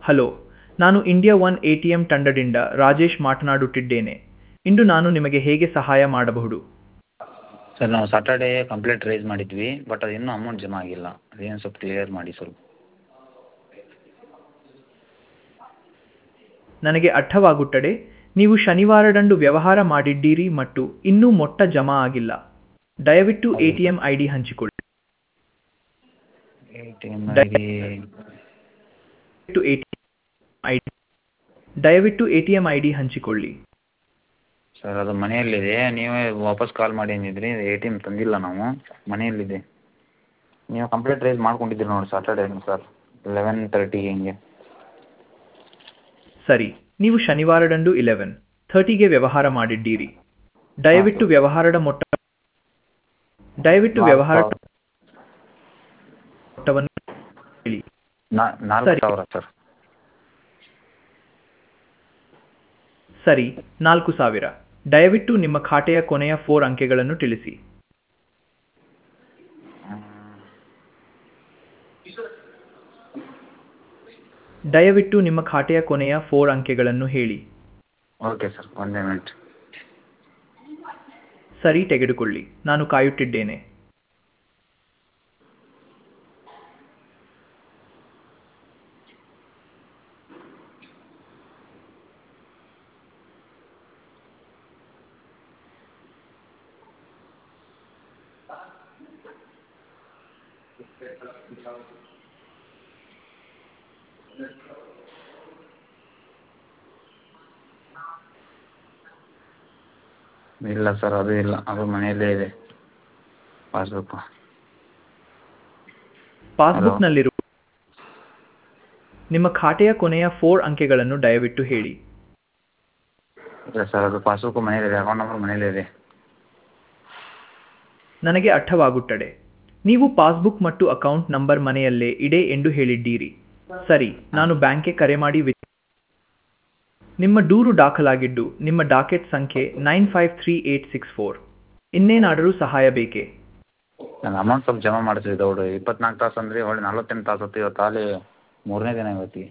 Hello ನಾನು India one A T M ತಂಡದಿಂದ ರಾಜೇಶ್ ಮಾತನಾಡುತ್ತಿದ್ದೇನೆ ಇಂದು ನಾನು ನಿಮಗೆ ಹೇಗೆ ಸಹಾಯ ಮಾಡಬಹುದು ಸರ್ ನಾವು ಸಾಟರ್ಡೇ ಕಂಪ್ಲೇಂಟ್ ರೈಸ್ ಮಾಡಿದ್ವಿ ಬಟ್ ಅದು ಇನ್ನೂ ಅಮೌಂಟ್ ಜಮಾ ಆಗಿಲ್ಲ ಅದೇನು ಸ್ವಲ್ಪ ಕ್ಲಿಯರ್ ಮಾಡಿ ಸ್ವಲ್ಪ ನನಗೆ ಅರ್ಥವಾಗುತ್ತದೆ ನೀವು ಶನಿವಾರದಂದು ವ್ಯವಹಾರ ಮಾಡಿದ್ದೀರಿ ಮತ್ತು ಇನ್ನೂ ಮೊತ್ತ ಜಮಾ ಆಗಿಲ್ಲ ದಯವಿಟ್ಟು A T M I D ಹಂಚಿಕೊಳ್ಳಿ A T M I D ದಯವಿಟ್ಟು ಎ ಟಿ ಐ ಡಿ ದಯವಿಟ್ಟು A T M I D ಹಂಚಿಕೊಳ್ಳಿ ಸರ್ ಅದು ಮನೆಯಲ್ಲಿದೆ ನೀವೇ ವಾಪಸ್ ಕಾಲ್ ಮಾಡಿ ಅಂದಿದ್ರಿ ಎ ಟಿ ಎಮ್ ತಂದಿಲ್ಲ ನಾವು ಮನೆಯಲ್ಲಿದೆ ನೀವು ಕಂಪ್ಲೇಂಟ್ ರೈಸ್ ಮಾಡ್ಕೊಂಡಿದ್ದೀರಿ ನೋಡಿ ಸಾಟರ್ಡೇ ಸರ್ ಲೆವೆನ್ ತರ್ಟಿಗೆ ಹಿಂಗೆ ಸರಿ ನೀವು ಶನಿವಾರದಂದು ಇಲೆವೆನ್ ಥರ್ಟಿಗೆ ವ್ಯವಹಾರ ಮಾಡಿದ್ದೀರಿ ದಯವಿಟ್ಟು ವ್ಯವಹಾರದ ಮೊತ್ತ ದಯವಿಟ್ಟು ವ್ಯವಹಾರ ಮೊತ್ತವನ್ನು ಹೇಳಿ ನಾ- ನಾಲ್ಕು ಸರಿ. ಸಾವಿರ ಸರ್ ಸರಿ ನಾಲ್ಕು ಸಾವಿರ ದಯವಿಟ್ಟು ನಿಮ್ಮ ಖಾತೆಯ ಕೊನೆಯ ಫೋರ್ ಅಂಕೆಗಳನ್ನು ತಿಳಿಸಿ ದಯವಿಟ್ಟು ನಿಮ್ಮ ಖಾತೆಯ ಕೊನೆಯ ಫೋರ್ ಅಂಕೆಗಳನ್ನು ಹೇಳಿ ಓಕೆ ಸರ್ ಒಂದೇ ಮಿನಿಟ್ ಸರಿ ತೆಗೆದುಕೊಳ್ಳಿ ನಾನು ಕಾಯುತ್ತಿದ್ದೇನೆ ಇಲ್ಲ ಸರ್ ಅದು ಇಲ್ಲ ಅದು ಮನೆಯಲ್ಲೇ ಇದೆ ಪಾಸ್ಬುಕ್ಕು ಪಾಸ್ಬುಕ್ನಲ್ಲಿರುವ ನಿಮ್ಮ ಖಾತೆಯ ಕೊನೆಯ ಫೋರ್ ಅಂಕೆಗಳನ್ನು ದಯವಿಟ್ಟು ಹೇಳಿ ಇಲ್ಲ ಸರ್ ಅದು ಪಾಸ್ಬುಕ್ಕು ಮನೆಯಲ್ಲಿದೆ ಅಕೌಂಟ್ ನಂಬರ್ ಮನೆಯಲ್ಲಿದೆ ನನಗೆ ಅರ್ಥವಾಗುತ್ತದೆ ನೀವು ಪಾಸ್ಬುಕ್ ಮತ್ತು ಅಕೌಂಟ್ ನಂಬರ್ ಮನೆಯಲ್ಲೇ ಇದೆ ಎಂದು ಹೇಳಿದ್ದೀರಿ ಸರಿ ನಾನು ಬ್ಯಾಂಕ್ಗೆ ಕರೆ ಮಾಡಿ ವಿ- ನಿಮ್ಮ ದೂರು ದಾಖಲಾಗಿದ್ದು ನಿಮ್ಮ ಡಾಕೆಟ್ ಸಂಖ್ಯೆ nine five three eight six four ಇನ್ನೇನಾದರೂ ಸಹಾಯ ಬೇಕೇ ನಾನು ಅಮೌಂಟ್ ಸ್ವಲ್ಪ ಜಮಾ ಮಾಡಿಸಿದ್ದೆ ದೌಡು ಇಪ್ಪತ್ನಾಲ್ಕು ತಾಸು ಅಂದರೆ ಒಳ್ಳೆ ನಲ್ವತ್ತೆಂಟು ತಾಸು ಹೊತ್ತು ಇವತ್ತು ಅಲ್ಲಿ ಮೂರನೇ ದಿನ ಇವತ್ತಿಗೆ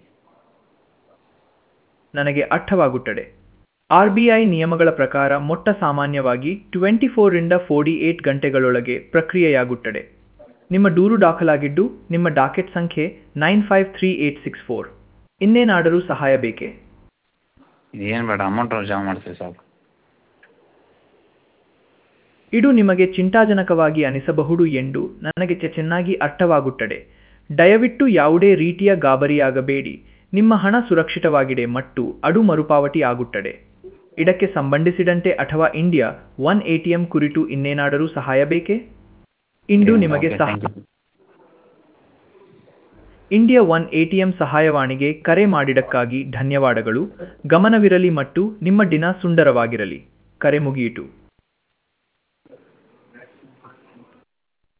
ನನಗೆ ಅರ್ಥವಾಗುತ್ತದೆ ಆರ್ ಬಿ ಐ ನಿಯಮಗಳ ಪ್ರಕಾರ ಮೊಟ್ಟ ಸಾಮಾನ್ಯವಾಗಿ ಟ್ವೆಂಟಿ ಫೋರಿಂದ ಫೋರ್ಟಿ ಏಟ್ ಗಂಟೆಗಳೊಳಗೆ ಪ್ರಕ್ರಿಯೆಯಾಗುತ್ತದೆ ನಿಮ್ಮ ದೂರು ದಾಖಲಾಗಿದ್ದು ನಿಮ್ಮ ಡಾಕೆಟ್ ಸಂಖ್ಯೆ nine five three eight six four ಇನ್ನೇನಾದರೂ ಸಹಾಯ ಬೇಕೇ ಏನು ಬೇಡ ಅಮೌಂಟ್ ಜಮಾ ಮಾಡಿಸಿ ಸಾಕು ಇದು ನಿಮಗೆ ಚಿಂತಾಜನಕವಾಗಿ ಅನಿಸಬಹುದು ಎಂದು ನನಗೆ ಚೆ- ಚೆನ್ನಾಗಿ ಅರ್ಥವಾಗುತ್ತದೆ ದಯವಿಟ್ಟು ಯಾವುದೇ ರೀತಿಯ ಗಾಬರಿಯಾಗಬೇಡಿ ನಿಮ್ಮ ಹಣ ಸುರಕ್ಷಿತವಾಗಿದೆ ಮತ್ತು ಅದು ಮರುಪಾವತಿ ಆಗುತ್ತದೆ ಇದಕ್ಕೆ ಸಂಬಂಧಿಸಿದಂತೆ ಅಥವಾ ಇಂಡಿಯಾ ಒನ್ ಎಟಿಎಂ ಕುರಿತು ಇನ್ನೇನಾದರೂ ಸಹಾಯ ಬೇಕೇ ಇಂದು ನಿಮಗೆ Okay, ಸಹ thank you. India one ATM ಸಹಾಯವಾಣಿಗೆ ಕರೆ ಮಾಡಿದ್ದಕ್ಕಾಗಿ ಧನ್ಯವಾದಗಳು ಗಮನವಿರಲಿ ಮತ್ತು ನಿಮ್ಮ ದಿನ ಸುಂದರವಾಗಿರಲಿ ಕರೆ ಮುಗಿಯಿತು